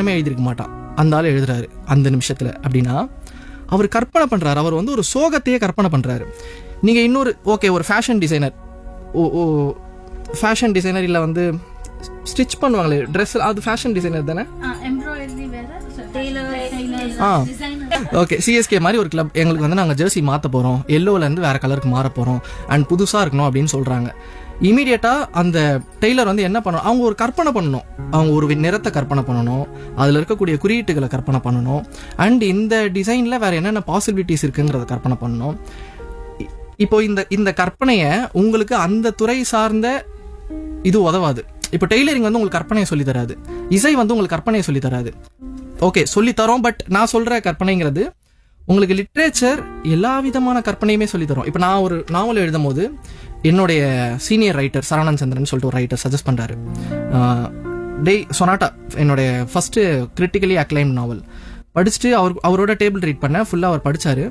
வசனமே எழுதியிருக்க மாட்டான் அந்த ஆள் எழுதுறாரு அந்த நிமிஷத்துல அப்படின்னா அவர் கற்பனை பண்றாரு அவர் வந்து ஒரு சோகத்தையே கற்பனை பண்றாரு நீங்க இன்னொரு ஓகே ஒரு ஃபேஷன் டிசைனர் ஓ ஓ ஃபேஷன் டிசைனர் இல்லை வந்து ஸ்டிச் பண்ணுவாங்களே ட்ரெஸ் அது ஃபேஷன் டிசைனர் தானே எம்ப்ராய்டரி வேற ஆ ஓகே சிஎஸ்கே மாதிரி ஒரு கிளப் எங்களுக்கு வந்து நாங்கள் ஜெர்சி மாற்ற போகிறோம் இருந்து வேற கலருக்கு மாற போகிறோம் அண்ட் புதுசாக இருக்கணும் அப்படின்னு சொல்கிறாங்க இமீடியட்டாக அந்த டெய்லர் வந்து என்ன பண்ணணும் அவங்க ஒரு கற்பனை பண்ணணும் அவங்க ஒரு நிறத்தை கற்பனை பண்ணணும் அதில் இருக்கக்கூடிய குறியீட்டுகளை கற்பனை பண்ணணும் அண்ட் இந்த டிசைனில் வேற என்னென்ன பாசிபிலிட்டிஸ் இருக்குங்கிறத கற்பனை பண்ணணும் இ- இப்போ இந்த இந்த கற்பனையை உங்களுக்கு அந்த துறை சார்ந்த இது உதவாது இப்போ டெய்லரிங் வந்து உங்களுக்கு கற்பனையை சொல்லி தராது இசை வந்து உங்களுக்கு கற்பனையை சொல்லி தராது ஓகே சொல்லி தரோம் பட் நான் சொல்ற கற்பனைங்கிறது உங்களுக்கு லிட்ரேச்சர் எல்லா விதமான கற்பனையுமே சொல்லி தரும் இப்போ நான் ஒரு நாவல் எழுதும் போது என்னுடைய சீனியர் ரைட்டர் சரவணன் சந்திரன் சொல்லிட்டு ஒரு ரைட்டர் சஜஸ்ட் பண்றாரு டே சொனாட்டா என்னுடைய ஃபர்ஸ்ட் கிரிட்டிக்கலி அக்ளைம் நாவல் படிச்சுட்டு அவர் அவரோட டேபிள் ரீட் பண்ணேன் ஃபுல்லாக அவர் படிச்சாரு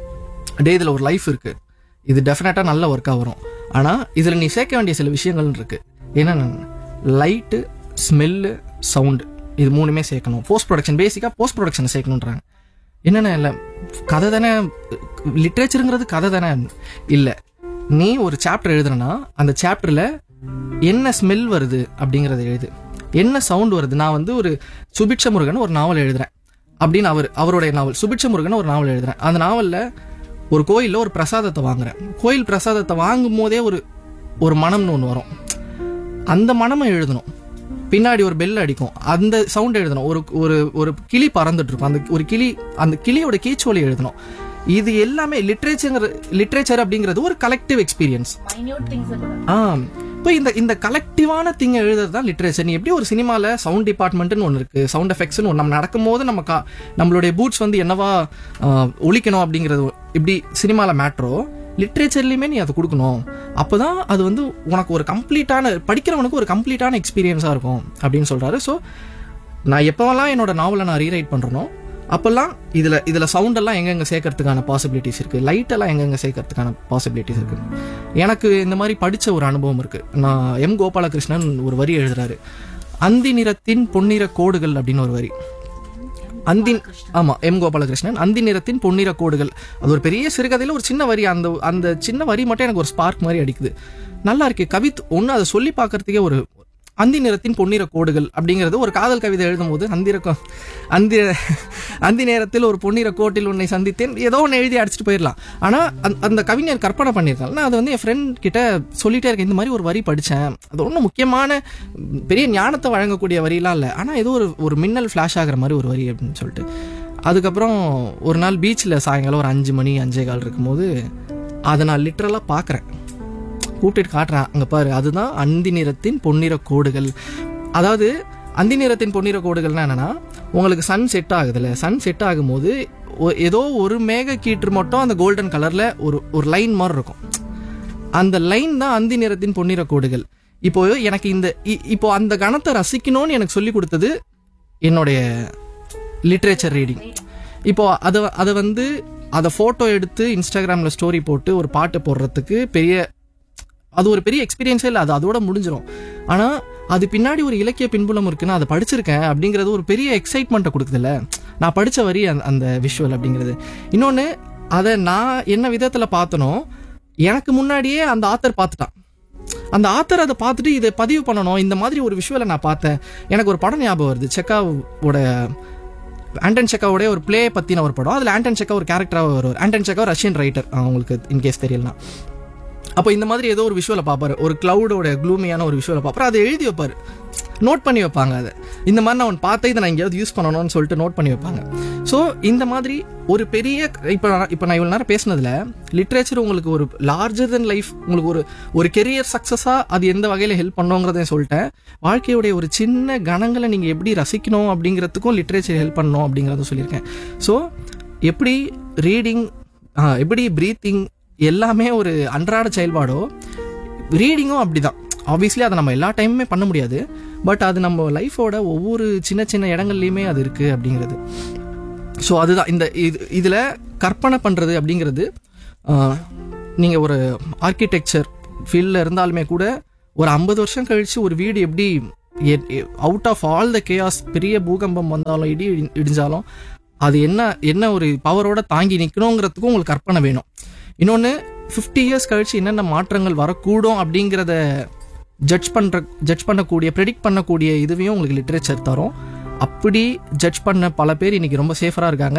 டே இதில் ஒரு லைஃப் இருக்கு இது டெஃபினட்டாக நல்ல ஒர்க்காக வரும் ஆனால் இதில் நீ சேர்க்க வேண்டிய சில விஷயங்கள் இருக்கு என்னென்ன லைட்டு ஸ்மெல்லு சவுண்டு இது மூணுமே சேர்க்கணும் போஸ்ட் ப்ரொடக்ஷன் பேசிக்காக போஸ்ட் ப்ரொடக்ஷனை சேர்க்கணுன்றாங்க என்னென்ன இல்லை கதை தானே லிட்ரேச்சருங்கிறது கதை தானே இல்லை நீ ஒரு சாப்டர் எழுதுறனா அந்த சாப்டரில் என்ன ஸ்மெல் வருது அப்படிங்கறத எழுது என்ன சவுண்ட் வருது நான் வந்து ஒரு சுபிட்ச முருகன் ஒரு நாவல் எழுதுறேன் அப்படின்னு அவர் அவருடைய நாவல் சுபிட்ச முருகன் ஒரு நாவல் எழுதுறேன் அந்த நாவல்ல ஒரு கோயில்ல ஒரு பிரசாதத்தை வாங்குறேன் கோயில் பிரசாதத்தை வாங்கும் போதே ஒரு ஒரு மனம்னு ஒன்று வரும் அந்த மனமை எழுதணும் பின்னாடி ஒரு பெல் அடிக்கும் அந்த சவுண்ட் எழுதணும் ஒரு ஒரு ஒரு கிளி பறந்துட்டு இருக்கும் அந்த ஒரு கிளி அந்த கிளியோட கீச்சோலி எழுதணும் இது எல்லாமே லிட்ரேச்சர் லிட்ரேச்சர் அப்படிங்கிறது ஒரு கலெக்டிவ் எக்ஸ்பீரியன்ஸ் மைன்யூட் திங்ஸ் கூட ஆ இப்போ இந்த இந்த கலெக்டிவான திங் எழுதுறது தான் லிட்ரேச்சர் நீ எப்படி ஒரு சினிமால சவுண்ட் டிபார்ட்மெண்ட்னு ஒன்று இருக்கு சவுண்ட் எஃபெக்ட்ஸ்னு ஒன்று நம்ம நடக்கும்போது நம்ம கா நம்மளுடைய பூட்ஸ் வந்து என்னவா ஆ, ஒலிக்கணும் அப்படிங்கிறது இப்படி சினிமால மேட்ரோ லிட்ரேச்சர்லையுமே நீ அதை கொடுக்கணும் அப்போதான் அது வந்து உனக்கு ஒரு கம்ப்ளீட்டான படிக்கிறவனுக்கு ஒரு கம்ப்ளீட்டான எக்ஸ்பீரியன்ஸாக இருக்கும் அப்படின்னு சொல்றாரு ஸோ நான் எப்போவெல்லாம் என்னோட நாவலை நான் ரீரைட் பண்றேனோ அப்பெல்லாம் இதுல இதுல சவுண்ட் எல்லாம் எங்கெங்க சேர்க்கறதுக்கான பாசிபிலிட்டிஸ் இருக்கு லைட் எல்லாம் எங்கெங்க சேர்க்கறதுக்கான பாசிபிலிட்டிஸ் இருக்கு எனக்கு இந்த மாதிரி படிச்ச ஒரு அனுபவம் இருக்கு நான் எம் கோபாலகிருஷ்ணன் ஒரு வரி எழுதுறாரு அந்தி நிறத்தின் பொன்னிற கோடுகள் அப்படின்னு ஒரு வரி அந்தின் ஆமா எம் கோபாலகிருஷ்ணன் அந்தி நிறத்தின் பொன்னிற கோடுகள் அது ஒரு பெரிய சிறுகதையில ஒரு சின்ன வரி அந்த அந்த சின்ன வரி மட்டும் எனக்கு ஒரு ஸ்பார்க் மாதிரி அடிக்குது நல்லா இருக்கு கவித் ஒன்று அதை சொல்லி பார்க்கறதுக்கே ஒரு அந்தி நிறத்தின் பொன்னிற கோடுகள் அப்படிங்கிறது ஒரு காதல் கவிதை எழுதும்போது அந்திரக்கம் அந்தி அந்தி நேரத்தில் ஒரு பொன்னிற கோட்டில் உன்னை சந்தித்தேன் ஏதோ ஒன்று எழுதி அடிச்சுட்டு போயிடலாம் ஆனால் அந்த- அந்த கவிஞர் கற்பனை பண்ணியிருக்காங்க நான் அதை வந்து என் ஃப்ரெண்ட் கிட்ட சொல்லிட்டே இருக்கேன் இந்த மாதிரி ஒரு வரி படித்தேன் அது ஒன்றும் முக்கியமான ம், பெரிய ஞானத்தை வழங்கக்கூடிய வரிலாம் இல்லை ஆனால் ஏதோ ஒரு ஒரு மின்னல் ஃப்ளாஷ் ஆகுற மாதிரி ஒரு வரி அப்படின்னு சொல்லிட்டு அதுக்கப்புறம் ஒரு நாள் பீச்சில் சாயங்காலம் ஒரு அஞ்சு மணி அஞ்சே கால் இருக்கும்போது அதை நான் லிட்ரலாக பார்க்குறேன் கூப்பிட்டு காட்டுறேன் அங்கே பாரு அதுதான் அந்தி நிறத்தின் பொன்னிற கோடுகள் அதாவது அந்தி நிறத்தின் பொன்னிற கோடுகள்னா என்னன்னா உங்களுக்கு சன் செட் ஆகுதுல்ல சன் செட் ஆகும்போது ஒ- ஏதோ ஒரு மேக கீற்று மட்டும் அந்த கோல்டன் கலர்ல ஒரு ஒரு லைன் மாதிரி இருக்கும் அந்த லைன் தான் அந்தி நிறத்தின் பொன்னிற கோடுகள் இப்போ எனக்கு இந்த இ- இப்போ அந்த கணத்தை ரசிக்கணும்னு எனக்கு சொல்லி கொடுத்தது என்னுடைய லிட்ரேச்சர் ரீடிங் இப்போ அதை அதை வந்து அதை ஃபோட்டோ எடுத்து இன்ஸ்டாகிராமில் ஸ்டோரி போட்டு ஒரு பாட்டு போடுறதுக்கு பெரிய அது ஒரு பெரிய எக்ஸ்பீரியன்ஸே இல்லை அது அதோட முடிஞ்சிடும் ஆனால் அது பின்னாடி ஒரு இலக்கிய பின்புலம் இருக்குன்னு அதை படிச்சிருக்கேன் அப்படிங்கிறது ஒரு பெரிய எக்ஸைட்மெண்ட்டை கொடுக்குதுல்ல நான் படித்த வரி அந்த- அந்த விஷுவல் அப்படிங்கிறது இன்னொன்று அதை நான் என்ன விதத்தில் பார்த்தனோ எனக்கு முன்னாடியே அந்த ஆத்தர் பார்த்துட்டான் அந்த ஆத்தர் அதை பார்த்துட்டு இதை பதிவு பண்ணணும் இந்த மாதிரி ஒரு விஷுவலை நான் பார்த்தேன் எனக்கு ஒரு படம் ஞாபகம் வருது செக்காவோட ஆண்டன் செக்காவோட ஒரு ப்ளே பற்றின ஒரு படம் அதில் ஆண்டன் செக்கா ஒரு கேரக்டராக வருவார் ஆண்டன் செக்கா ரஷ்யன் ரைட்டர் உங்களுக்கு இன்கேஸ் தெரியலனா அப்போ இந்த மாதிரி ஏதோ ஒரு விஷுவலை பார்ப்பாரு ஒரு கிளவுடோட க்ளூமியான ஒரு விஷுவலை பார்ப்பாரு அதை எழுதி வைப்பாரு நோட் பண்ணி வைப்பாங்க அதை இந்த மாதிரி நான் ஒன்று பார்த்தேன் இதை நான் எங்கேயாவது யூஸ் பண்ணணும்னு சொல்லிட்டு நோட் பண்ணி வைப்பாங்க ஸோ இந்த மாதிரி ஒரு பெரிய இப்போ இப்போ நான் இவ்வளோ நேரம் பேசினதுல லிட்ரேச்சர் உங்களுக்கு ஒரு லார்ஜர் தென் லைஃப் உங்களுக்கு ஒரு ஒரு கெரியர் சக்ஸஸாக அது எந்த வகையில் ஹெல்ப் பண்ணுங்கிறதையும் சொல்லிட்டேன் வாழ்க்கையுடைய ஒரு சின்ன கணங்களை நீங்கள் எப்படி ரசிக்கணும் அப்படிங்கிறதுக்கும் லிட்ரேச்சர் ஹெல்ப் பண்ணணும் அப்படிங்கிறதும் சொல்லியிருக்கேன் ஸோ எப்படி ரீடிங் எப்படி ப்ரீத்திங் எல்லாமே ஒரு அன்றாட செயல்பாடோ ரீடிங்கும் அப்படிதான் ஆப்வியஸ்லி அதை நம்ம எல்லா டைமுமே பண்ண முடியாது பட் அது நம்ம லைஃபோட ஒவ்வொரு சின்ன சின்ன இடங்கள்லையுமே அது இருக்குது அப்படிங்கிறது ஸோ அதுதான் இந்த இது இதில் கற்பனை பண்ணுறது அப்படிங்கிறது நீங்கள் ஒரு ஆர்கிடெக்சர் ஃபீல்டில் இருந்தாலுமே கூட ஒரு ஐம்பது வருஷம் கழித்து ஒரு வீடு எப்படி out of all the chaos பெரிய பூகம்பம் வந்தாலும் இடி இடி- இடிஞ்சாலும் அது என்ன என்ன ஒரு பவரோட தாங்கி நிற்கணுங்கிறதுக்கும் உங்களுக்கு கற்பனை வேணும் இன்னொன்று ஃபிஃப்டி இயர்ஸ் கழிச்சு என்னென்ன மாற்றங்கள் வரக்கூடும் அப்படிங்கிறத ஜட்ஜ் பண்ற ஜட்ஜ் பண்ணக்கூடிய ப்ரெடிக்ட் பண்ணக்கூடிய இதுவையும் உங்களுக்கு லிட்ரேச்சர் தரும் அப்படி ஜட்ஜ் பண்ண பல பேர் இன்னைக்கு ரொம்ப சேஃபராக இருக்காங்க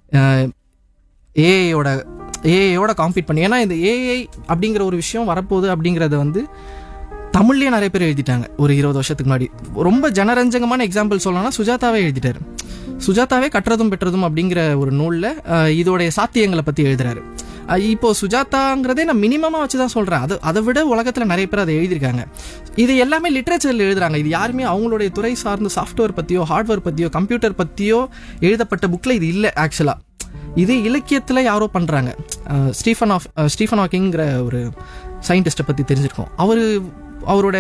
ஏஐயோட ஏஐயோட காம்பீட் பண்ணி ஏன்னா இந்த ஏஐ அப்படிங்கிற ஒரு விஷயம் வரப்போகுது அப்படிங்கிறத வந்து தமிழ்லயே நிறைய பேர் எழுதிட்டாங்க ஒரு இருபது வருஷத்துக்கு முன்னாடி ரொம்ப ஜனரஞ்சகமான எக்ஸாம்பிள் சொல்லணும்னா சுஜாதாவே எழுதிட்டாரு சுஜாதாவே கட்டுறதும் பெற்றதும் அப்படிங்கிற ஒரு நூலில் இதோடைய சாத்தியங்களை பற்றி எழுதுறாரு அஹ் இப்போ சுஜாதாங்கிறதே நான் மினிமமாக வச்சு தான் சொல்கிறேன் அது அதை விட உலகத்தில் நிறைய பேர் அதை எழுதியிருக்காங்க இது எல்லாமே லிட்ரேச்சரில் எழுதுறாங்க இது யாருமே அவங்களுடைய துறை சார்ந்த சாஃப்ட்வேர் பற்றியோ ஹார்ட்வேர் பற்றியோ கம்ப்யூட்டர் பற்றியோ எழுதப்பட்ட புக்கில் இது இல்லை ஆக்சுவலாக இது இலக்கியத்தில் யாரோ பண்ணுறாங்க ஸ்டீஃபன் ஆஃப் ஸ்டீஃபன் ஹாக்கிங்கிற ஒரு சயின்டிஸ்ட்டை பற்றி தெரிஞ்சிருக்கோம் அவர் அவரோட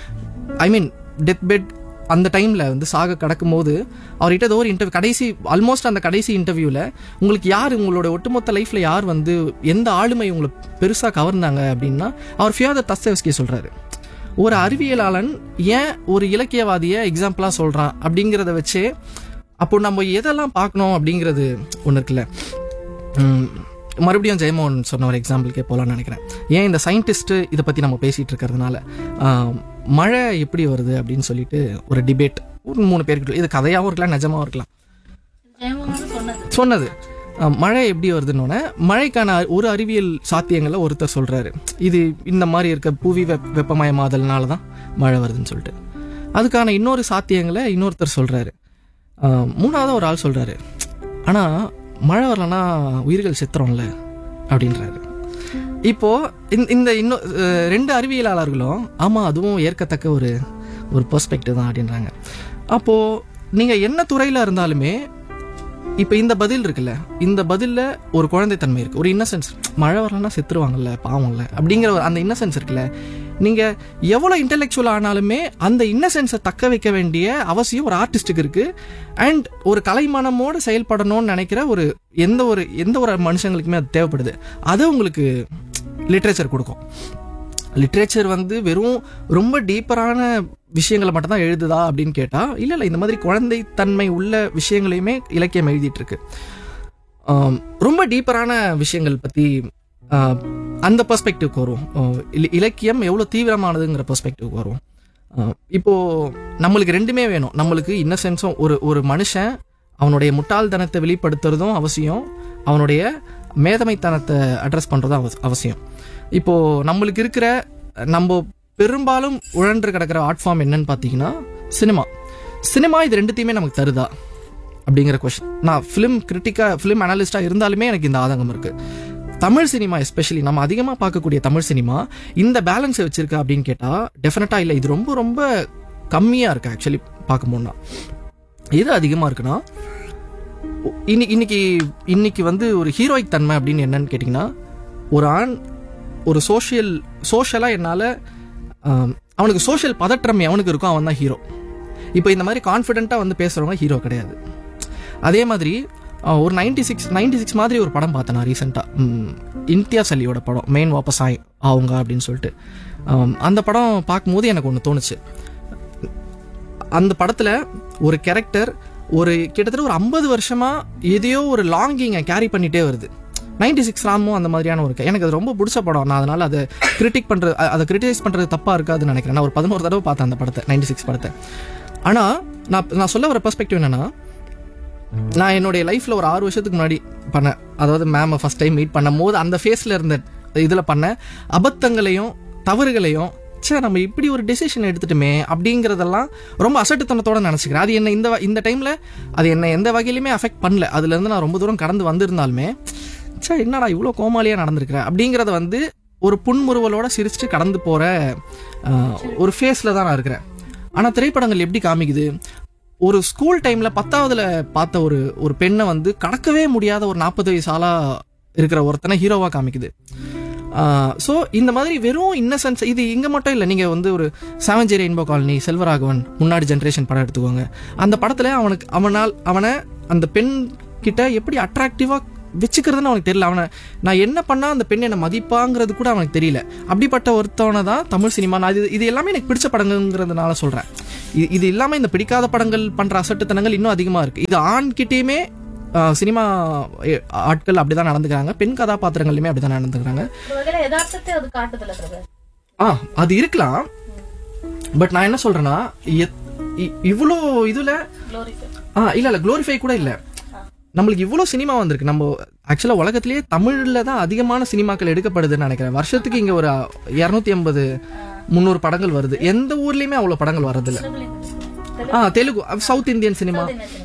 ஐ மீன் டெத் பெட் அந்த டைமில் வந்து சாக கடக்கும் போது அவர்கிட்ட ஏதோ ஒரு இன்டர்வியூ கடைசி ஆல்மோஸ்ட் அந்த கடைசி இன்டர்வியூவில் உங்களுக்கு யார் உங்களோட ஒட்டுமொத்த லைஃப்பில் யார் வந்து எந்த ஆளுமை உங்களை பெருசாக கவர்ந்தாங்க அப்படின்னா அவர் ஃபியாதர் தஸ்தேவ்ஸ்கி சொல்கிறாரு ஒரு அறிவியலாளன் ஏன் ஒரு இலக்கியவாதியை எக்ஸாம்பிளாக சொல்கிறான் அப்படிங்கிறத வச்சே அப்போ நம்ம எதெல்லாம் பார்க்கணும் அப்படிங்கிறது ஒன்று இருக்குல்ல உம், மறுபடியும் ஜெயமோகன் சொன்ன ஒரு எக்ஸாம்பிளுக்கே போகலான்னு நினைக்கிறேன் ஏன் இந்த சயின்டிஸ்ட்டு இதை பற்றி நம்ம பேசிகிட்டு இருக்கிறதுனால ஆஹ், மழை எப்படி வருது அப்படின்னு சொல்லிட்டு ஒரு டிபேட் ஒரு மூணு பேருக்கு இது கதையாகவும் இருக்கலாம் நிஜமாவும் இருக்கலாம் ஜெயமோகன் சொன்னது சொன்னது அஹ், மழை எப்படி வருதுன்னொன்னே மழைக்கான ஒரு அறிவியல் சாத்தியங்களை ஒருத்தர் சொல்றாரு இது இந்த மாதிரி இருக்க புவி வெப் வெப்பமயமாதல்னால தான் மழை வருதுன்னு சொல்லிட்டு அதுக்கான இன்னொரு சாத்தியங்களை இன்னொருத்தர் சொல்றாரு அஹ், மூணாவது ஒரு ஆள் சொல்றாரு ஆனா மழை வரலன்னா உயிர்கள் செத்துறோம்ல அப்படின்றாரு இப்போ இந்த- இந்த இன்னும் அஹ், ரெண்டு அறிவியலாளர்களும் ஆமா அதுவும் ஏற்கத்தக்க ஒரு ஒரு பெர்ஸ்பெக்டிவ் தான் அப்படின்றாங்க அப்போ நீங்க என்ன துறையில இருந்தாலுமே இப்போ இந்த பதில் இருக்குல்ல இந்த பதில்ல ஒரு குழந்தைத்தன்மை இருக்கு ஒரு இன்னசென்ஸ் மழை வரலன்னா செத்துருவாங்கல்ல பாவம்ல அப்படிங்கிற ஒரு அந்த இன்னசென்ஸ் இருக்குல்ல நீங்க எவ்வளவு இன்டெலெக்சுவல் ஆனாலுமே அந்த இன்னசென்ஸை தக்க வைக்க வேண்டிய அவசியம் ஒரு ஆர்டிஸ்ட்டுக்கு இருக்கு அண்ட் ஒரு கலைமனமோட செயல்படணும்னு நினைக்கிற ஒரு எந்த ஒரு எந்த ஒரு மனுஷங்களுக்குமே அது தேவைப்படுது அது உங்களுக்கு லிட்ரேச்சர் கொடுக்கும் லிட்ரேச்சர் வந்து வெறும் ரொம்ப டீப்பரான விஷயங்களை மட்டும் தான் எழுதுதா அப்படின்னு கேட்டா இல்ல இல்ல இந்த மாதிரி குழந்தைத்தன்மை உள்ள விஷயங்களையுமே இலக்கியம் எழுதிட்டு இருக்கு ஆம், ரொம்ப டீப்பரான விஷயங்கள் பத்தி ஆ, அந்த பெர்ஸ்பெக்டிவ்க்கு வரும் ஆ, இல- இலக்கியம் எவ்வளவு தீவிரமானதுங்கிற பெர்ஸ்பெக்டிவ்க்கு வரும் ஆ, இப்போ நம்மளுக்கு ரெண்டுமே வேணும் நம்மளுக்கு இன்னசென்ஸும் ஒரு ஒரு மனுஷன் அவனுடைய முட்டாள்தனத்தை வெளிப்படுத்துறதும் அவசியம் அவனுடைய மேதமைத்தனத்தை அட்ரஸ் பண்றதும் அவ- அவசியம் இப்போ நம்மளுக்கு இருக்கிற நம்ம பெரும்பாலும் உழன்று கிடக்கிற ஆர்ட் ஃபார்ம் என்னன்னு பார்த்தீங்கன்னா சினிமா சினிமா இது ரெண்டுத்தையுமே நமக்கு தருதா அப்படிங்கிற கொஷின் நான் ஃபிலிம் கிரிட்டிக்கா ஃபிலிம் அனலிஸ்டா இருந்தாலுமே எனக்கு இந்த ஆதங்கம் இருக்கு தமிழ் சினிமா எஸ்பெஷலி நம்ம அதிகமாக பார்க்கக்கூடிய தமிழ் சினிமா இந்த பேலன்ஸை வச்சிருக்கா அப்படின்னு கேட்டா டெஃபினட்டா இல்லை இது ரொம்ப ரொம்ப கம்மியா இருக்கு ஆக்சுவலி பார்க்க போனா எது அதிகமாக இருக்குன்னா இன்னைக்கு இன்னைக்கு இன்னைக்கு வந்து ஒரு ஹீரோயிக் தன்மை அப்படின்னு என்னன்னு கேட்டிங்கன்னா ஒரு ஆண் ஒரு சோஷியல் சோஷியலாக என்னால் அவனுக்கு சோஷியல் பதற்றம் எவனுக்கு இருக்கோ அவன் தான் ஹீரோ இப்போ இந்த மாதிரி கான்ஃபிடென்ட்டாக வந்து பேசுகிறவங்க ஹீரோ கிடையாது அதே மாதிரி அஹ், ஒரு நைன்டி சிக்ஸ் நைன்டி சிக்ஸ் மாதிரி ஒரு படம் பார்த்தேன் நான் ரீசெண்டாக இம்தியாஸ் அலியோட படம் மெயின் வாபஸ் ஆய் ஆவுங்க அப்படின்னு சொல்லிட்டு அம், அந்த படம் பார்க்கும்போது எனக்கு ஒன்று தோணுச்சு அந்த படத்துல ஒரு கேரக்டர் ஒரு கிட்டத்தட்ட ஒரு ஐம்பது வருஷமா எதையோ ஒரு லாங்கிங்கை கேரி பண்ணிட்டே வருது நைன்டி சிக்ஸ் ராமும் அந்த மாதிரியான ஒரு க- எனக்கு அது ரொம்ப பிடிச்ச படம் நான் அதனால அதை கிரிட்டிக் பண்றது அ- அதை கிரிட்டிசைஸ் பண்றது தப்பா இருக்காதுன்னு நினைக்கிறேன் நான் ஒரு பதினோரு தடவை பார்த்தேன் அந்த படத்தை நைன்டி சிக்ஸ் படத்தை ஆனா நான் நான் சொல்ல வர பெர்ஸ்பெக்டிவ் என்னன்னா நான் என்னுடைய லைஃப்ல ஒரு ஆறு வருஷத்துக்கு முன்னாடி பண்ணேன் அதாவது மேமை ஃபர்ஸ்ட் டைம் மீட் பண்ணும் போது அந்த ஃபேஸ்ல இருந்த இதுல பண்ண அபத்தங்களையும் தவறுகளையும் ச்சே நம்ம இப்படி ஒரு டெசிஷன் எடுத்துட்டுமே அப்படிங்கறதெல்லாம் ரொம்ப அசட்டுத்தனத்தோட நினைச்சுக்கிறேன் அது என்ன இந்த வ- இந்த டைம்ல அது என்ன எந்த வகையிலுமே அஃபெக்ட் பண்ணல அதுல இருந்து நான் ரொம்ப தூரம் கடந்து வந்திருந்தாலுமே ச்சே என்னடா இவ்வளோ கோமாளியா நடந்திருக்கிறேன் அப்படிங்கறத வந்து ஒரு புன்முறுவலோட சிரிச்சுட்டு கடந்து போற ஆஹ், ஒரு ஃபேஸ்ல தான் நான் இருக்கிறேன் ஆனா திரைப்படங்கள் எப்படி காமிக்குது ஒரு ஸ்கூல் டைம்ல பத்தாவதுல பார்த்த ஒரு ஒரு பெண்ணை வந்து கடக்கவே முடியாத ஒரு நாற்பது வயசு ஆளா இருக்கிற ஒருத்தனை ஹீரோவா காமிக்குது ஸோ இந்த மாதிரி வெறும் இன்னசென்ஸ் இது இங்க மட்டும் இல்லை நீங்க வந்து ஒரு சாவஞ்சேரி இன்போ காலனி செல்வராகவன் முன்னாடி ஜென்ரேஷன் படம் எடுத்துக்கோங்க அந்த படத்துல அவனுக்கு அவனால் அவனை அந்த பெண் கிட்ட எப்படி அட்ராக்டிவா வச்சுக்கிறதுன்னு அவனுக்கு தெரியல அவனை நான் என்ன பண்ணா அந்த பெண் என்ன மதிப்பாங்கிறது கூட அவனுக்கு தெரியல அப்படிப்பட்ட ஒருத்தவனை தான் தமிழ் சினிமா நான் இது இது எல்லாமே எனக்கு பிடிச்ச படங்கள்ங்கிறதுனால சொல்றேன் இது இது இல்லாம இந்த பிடிக்காத படங்கள் பண்ற அசட்டுத்தனங்கள் இன்னும் அதிகமா இருக்கு இது ஆண்கிட்டயுமே ஆஹ், சினிமா எ, ஆட்கள் அப்படிதான் நடந்துக்கிறாங்க பெண் கதாபாத்திரங்கள்லயுமே அப்படிதான் நடந்துக்கிறாங்க ஒரு வகையில யதார்த்தத்தை அது காட்டுதுல பிரதர் ஆ அது இருக்கலாம் பட் நான் என்ன சொல்றேன்னா எத்- இ- இவ்வளோ இதுல க்ளோரி ஆ இல்ல இல்ல குளோரிஃபை கூட இல்ல நம்மளுக்கு இவ்வளோ சினிமா வந்திருக்கு நம்ம ஆக்சுவலா உலகத்திலேயே தமிழ்ல தான் அதிகமான சினிமாக்கள் எடுக்கப்படுதுன்னு நினைக்கிறேன் வருஷத்துக்கு இங்க ஒரு இரநூத்தி ஐம்பது முந்நூறு படங்கள் வருது எந்த ஊர்லயுமே அவ்வளவு படங்கள் வர்றதில்ல ஆ தெலுங்கு சவுத் இந்தியன் சினிமா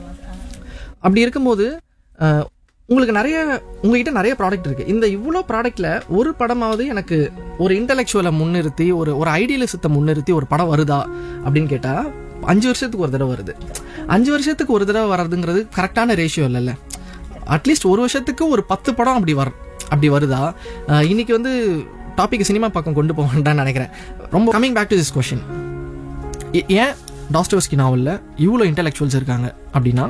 அப்படி இருக்கும்போது அஹ், உங்களுக்கு நிறைய உங்ககிட்ட நிறைய ப்ராடக்ட் இருக்கு இந்த இவ்வளோ ப்ராடக்ட்ல ஒரு படமாவது எனக்கு ஒரு இன்டலெக்சுவலை முன்னிறுத்தி ஒரு ஒரு ஐடியலிசத்தை முன்னிறுத்தி ஒரு படம் வருதா அப்படின்னு கேட்டா அஞ்சு வருஷத்துக்கு ஒரு தடவை வருது அஞ்சு வருஷத்துக்கு ஒரு தடவை வர்றதுங்கிறது கரெக்டான ரேஷியோ இல்லைல்ல அட்லீஸ்ட் ஒரு வருஷத்துக்கு ஒரு பத்து படம் அப்படி வர அப்படி வருதா அஹ், இன்னைக்கு வந்து டாபிக் சினிமா பக்கம் கொண்டு போக வேண்டாம்னு நினைக்கிறேன் ரொம்ப coming back to this question ஏன் டாஸ்டோஸ்கி நாவலில் இவ்வளோ இன்டெலெக்சுவல்ஸ் இருக்காங்க அப்படின்னா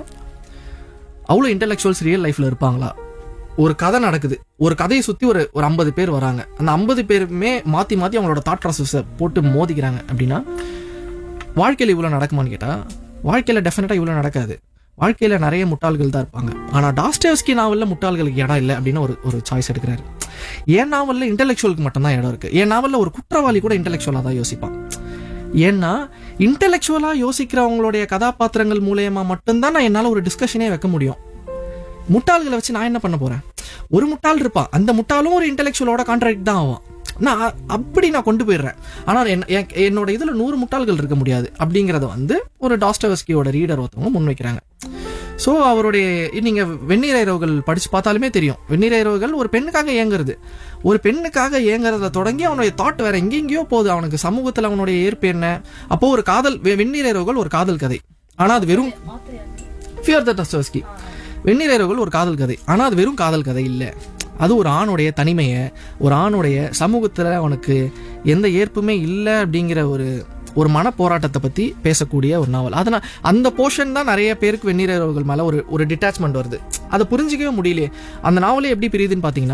அவ்வளோ இன்டெலெக்சுவல்ஸ் ரியல் லைஃப்ல இருப்பாங்களா ஒரு கதை நடக்குது ஒரு கதையை சுத்தி ஒரு ஒரு ஐம்பது பேர் வராங்க அந்த ஐம்பது பேருமே மாத்தி மாத்தி அவங்களோட தாட் ப்ராசஸை போட்டு மோதிக்கிறாங்க அப்படின்னா வாழ்க்கையில இவ்வளோ நடக்குமான்னு கேட்டா வாழ்க்கையில டெஃபினட்டா இவ்வளோ நடக்காது வாழ்க்கையில நிறைய முட்டாள்கள் தான் இருப்பாங்க ஆனா டாஸ்டேவ்ஸ்கி நாவல்ல முட்டாள்களுக்கு இடம் இல்லை அப்படின்னு ஒரு ஒரு சாய்ஸ் எடுக்கிறாரு என் நாவல்ல இன்டெலெக்சுவலுக்கு மட்டும்தான் இடம் இருக்கு என் நாவல்ல ஒரு குற்றவாளி கூட இன்டெலெக்சுவலா தான் யோசிப்பான் ஏன்னா இன்டெலெக்சுவலா யோசிக்கிறவங்களுடைய கதாபாத்திரங்கள் மூலயமா மட்டும்தான் நான் என்னால ஒரு டிஸ்கஷனே வைக்க முடியும் முட்டாள்களை வச்சு நான் என்ன பண்ண போறேன் ஒரு முட்டாள் இருப்பான் அந்த முட்டாளும் ஒரு இன்டெலெக்சுவலோட கான்ட்ராக்ட் தான் ஆவான் நான் அ- அப்படி நான் கொண்டு போயிடுறேன் ஆனால் என்- என்- என்னோட இதுல நூறு முட்டாள்கள் இருக்க முடியாது அப்படிங்கறத வந்து ஒரு டாஸ்டவஸ்கியோட ரீடர் ஒருத்தவங்க முன்வைக்கிறாங்க ஸோ அவருடைய நீங்க வெந்நீர் இரவுகள் படிச்சு பார்த்தாலுமே தெரியும் வெந்நீர் இரவுகள் ஒரு பெண்ணுக்காக ஏங்குறது ஒரு பெண்ணுக்காக ஏங்குறத தொடங்கி அவனுடைய தாட் வேற எங்கெங்கேயோ போகுது அவனுக்கு சமூகத்துல அவனுடைய ஏற்பு என்ன அப்போ ஒரு காதல் வெ- வெந்நீர் இரவுகள் ஒரு காதல் கதை ஆனா அது வெறும் ஃபியர் த டஸ்டோஸ்கி வெந்நீர் இரவுகள் ஒரு காதல் கதை ஆனா அது வெறும் காதல் கதை இல்ல அது ஒரு ஆணுடைய தனிமையை ஒரு ஆணுடைய சமூகத்துல அவனுக்கு எந்த ஏற்புமே இல்லை அப்படிங்கிற ஒரு ஒரு மன போராட்டத்தை பத்தி பேசக்கூடிய ஒரு நாவல் அதனால் அந்த போர்ஷன் தான் நிறைய பேருக்கு வெந்நீர் இரவுகள் மேல ஒரு ஒரு டிட்டாச்மெண்ட் வருது அதை புரிஞ்சிக்கவே முடியலையே அந்த நாவலே எப்படி பிரியுதுன்னு பாத்தீங்கன்னா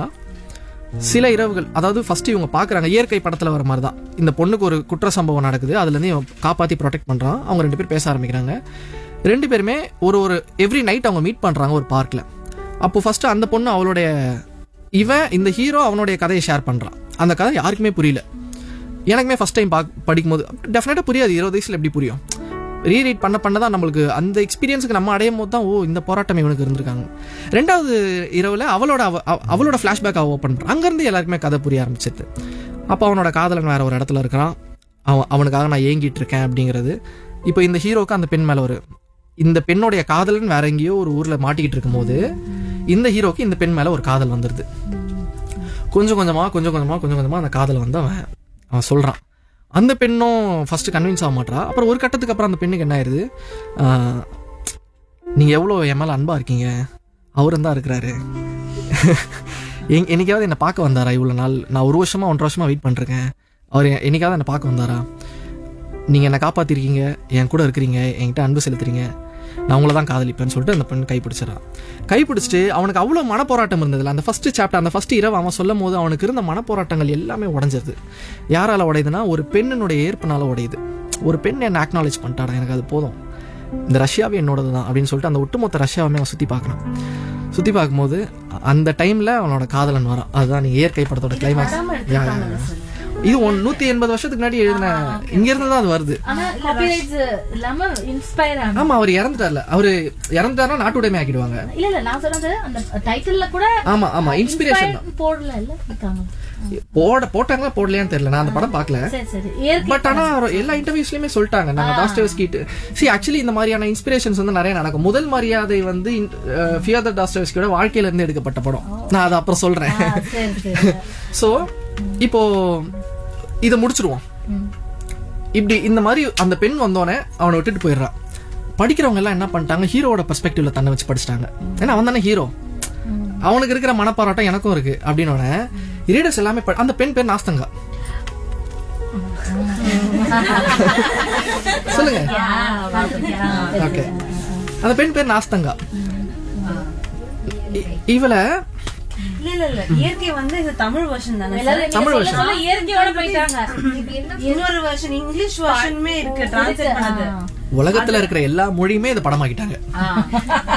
சில இரவுகள் அதாவது ஃபர்ஸ்ட் இவங்க பாக்குறாங்க இயற்கை படத்துல வர மாதிரி தான் இந்த பொண்ணுக்கு ஒரு குற்ற சம்பவம் நடக்குது அதுல இருந்து இவன் காப்பாத்தி ப்ரொடெக்ட் பண்றான் அவங்க ரெண்டு பேர் பேச ஆரம்பிக்கிறாங்க ரெண்டு பேருமே ஒரு ஒரு எவ்ரி நைட் அவங்க மீட் பண்றாங்க ஒரு பார்க்ல அப்போ ஃபர்ஸ்ட் அந்த பொண்ணு அவளுடைய இவன் இந்த ஹீரோ அவனுடைய கதையை ஷேர் பண்றான் அந்த கதை யாருக்குமே புரியல எனக்குமே ஃபர்ஸ்ட் டைம் பாக் படிக்கும்போது டெஃபினட்டாக புரியாது இருபது வயசுல எப்படி புரியும் ரீரீட் பண்ண பண்ண தான் நம்மளுக்கு அந்த எக்ஸ்பீரியன்ஸுக்கு நம்ம அடையும் போது தான் ஓ இந்த போராட்டம் இவனுக்கு இருந்திருக்காங்க ரெண்டாவது இரவில் அவளோட அவ- அவ- அவளோட ஃப்ளாஷ்பேக் அவ ஓப்பன் பண்ணுறான் அங்கேருந்து எல்லாருக்குமே கதை புரிய ஆரம்பிச்சிருது அப்போ அவனோட காதலன் வேற ஒரு இடத்துல இருக்கிறான் அவன் அவனுக்காக நான் ஏங்கிட்டு இருக்கேன் அப்படிங்கிறது இப்போ இந்த ஹீரோக்கு அந்த பெண் மேலே ஒரு இந்த பெண்ணுடைய காதலன் வேற எங்கேயோ ஒரு ஊரில் மாட்டிக்கிட்டு இருக்கும்போது இந்த ஹீரோக்கு இந்த பெண் மேலே ஒரு காதல் வந்துடுது கொஞ்சம் கொஞ்சமா கொஞ்சம் கொஞ்சமா கொஞ்சம் கொஞ்சமா அந்த காதலை வந்து அவன் அவன் சொல்றான் அந்த பெண்ணும் ஃபர்ஸ்ட் கன்வின்ஸ் ஆக மாட்றா அப்புறம் ஒரு கட்டத்துக்கு அப்புறம் அந்த பெண்ணுக்கு என்ன ஆயிருது ஆஹ், நீங்க எவ்வளவு என் மேல அன்பா இருக்கீங்க அவரும் தான் இருக்கிறாரு என்- என்னைக்காவது என்னை பார்க்க வந்தாரா இவ்வளவு நாள் நான் ஒரு வருஷமா ஒன்றரை வருஷமா வெயிட் பண்ணிருக்கேன் அவர் எ- என்னைக்காவது என்னை பார்க்க வந்தாரா நீங்க என்னை காப்பாத்திருக்கீங்க என் கூட இருக்கிறீங்க என்கிட்ட அன்பு செலுத்துறீங்க நான் உங்களை தான் காதலிப்பேன்னு சொல்லிட்டு அந்த பெண் கைப்பிடிச்சிடறான் கைப்பிடிச்சிட்டு அவனுக்கு அவ்வளோ மனப்போராட்டம் இருந்ததுல அந்த ஃபர்ஸ்ட் சாப்டர் அந்த ஃபர்ஸ்ட் இரவு அவன் சொல்லும் போது அவனுக்கு இருந்த மனப்போராட்டங்கள் எல்லாமே உடைஞ்சிருது யாரால உடையுதுன்னா ஒரு பெண்ணினுடைய ஏற்பனால உடையுது ஒரு பெண் என்ன அக்னாலேஜ் பண்ணிட்டாடா எனக்கு அது போதும் இந்த ரஷ்யாவே என்னோடது தான் அப்படின்னு சொல்லிட்டு அந்த ஒட்டுமொத்த ரஷ்யாவுமே அவன் சுற்றி பார்க்கறான் சுற்றி பார்க்கும்போது அந்த டைமில் அவனோட காதலன் வரான் அதுதான் நீ இயற்கை படத்தோட கிளைமேக்ஸ் இது ஒன் நூற்றி எண்பது வருஷத்துக்கு முன்னாடி எழுதின இங்கேருந்து தான் அது வருது ஆனா காப்பிரைட்ஸ் இல்லாம இன்ஸ்பயர் ஆன ஆமா அவர் இறந்துட்டார்ல அவரு இறந்துட்டாருன்னா நாட்டுடைமை ஆக்கிடுவாங்க இல்ல இல்ல நான் சொல்றது அந்த டைட்டில்ல கூட ஆமா ஆமா இன்ஸ்பிரேஷன் தான் inspire போடல இல்ல இருக்காங்க போட போட்டாங்களா போடலையான்னு தெரியல நான் அந்த படம் பார்க்கல சரி சரி இயற்கை பட் ஆனா அவர் எல்லா இன்டர்வியூஸ்லயுமே சொல்லிட்டாங்க நாங்க டாஸ்டோஸ்கிட்டு சி ஆக்சுவலி இந்த மாதிரியான இன்ஸ்பிரேஷன்ஸ் வந்து நிறைய நடக்கும் முதல் மரியாதை வந்து ஃபியர் டாஸ்டோஸ்கியோட வாழ்க்கையில இருந்து எடுக்கப்பட்ட படம் நான் அதை அப்புறம் சொல்றேன் ஆ, சரி சரி சோ இப்போ இதை முடிச்சிருவோம் ம். இப்படி இந்த மாதிரி அந்த பெண் வந்தோடனே அவனை விட்டுட்டு போயிடுறான் படிக்கிறவங்க எல்லாம் என்ன பண்ணிட்டாங்க ஹீரோவோட பெர்ஸ்பெக்டிவ்ல தன்னை வச்சு படிச்சிட்டாங்க ஏன்னா அவன் தானே ஹீரோ அவனுக்கு இருக்கிற மனப்பாராட்டம் எனக்கும் இருக்கு அப்படின்னு ரீடர்ஸ் எல்லாமே ப- அந்த பெண் பேர் நாஸ்தங்கா சொல்லுங்க ஓகே அந்த பெண் பேர் நாஸ்தங்கா இ- இவளை இல்ல இல்ல இல்ல இயற்கை வந்து இது தமிழ் வெர்ஷன் தானே எல்லாரும் sir? நீங்க தமிழ் சொல்ல version. சொல்ல இயற்கையோட போயிட்டாங்க இன்னொரு வெர்ஷன் இங்கிலீஷ் வெர்ஷனுமே இருக்கு டிரான்ஸ்லேட் பண்ணது உலகத்துல இருக்கிற எல்லா மொழியுமே இதை படமாக்கிட்டாங்க ஆ.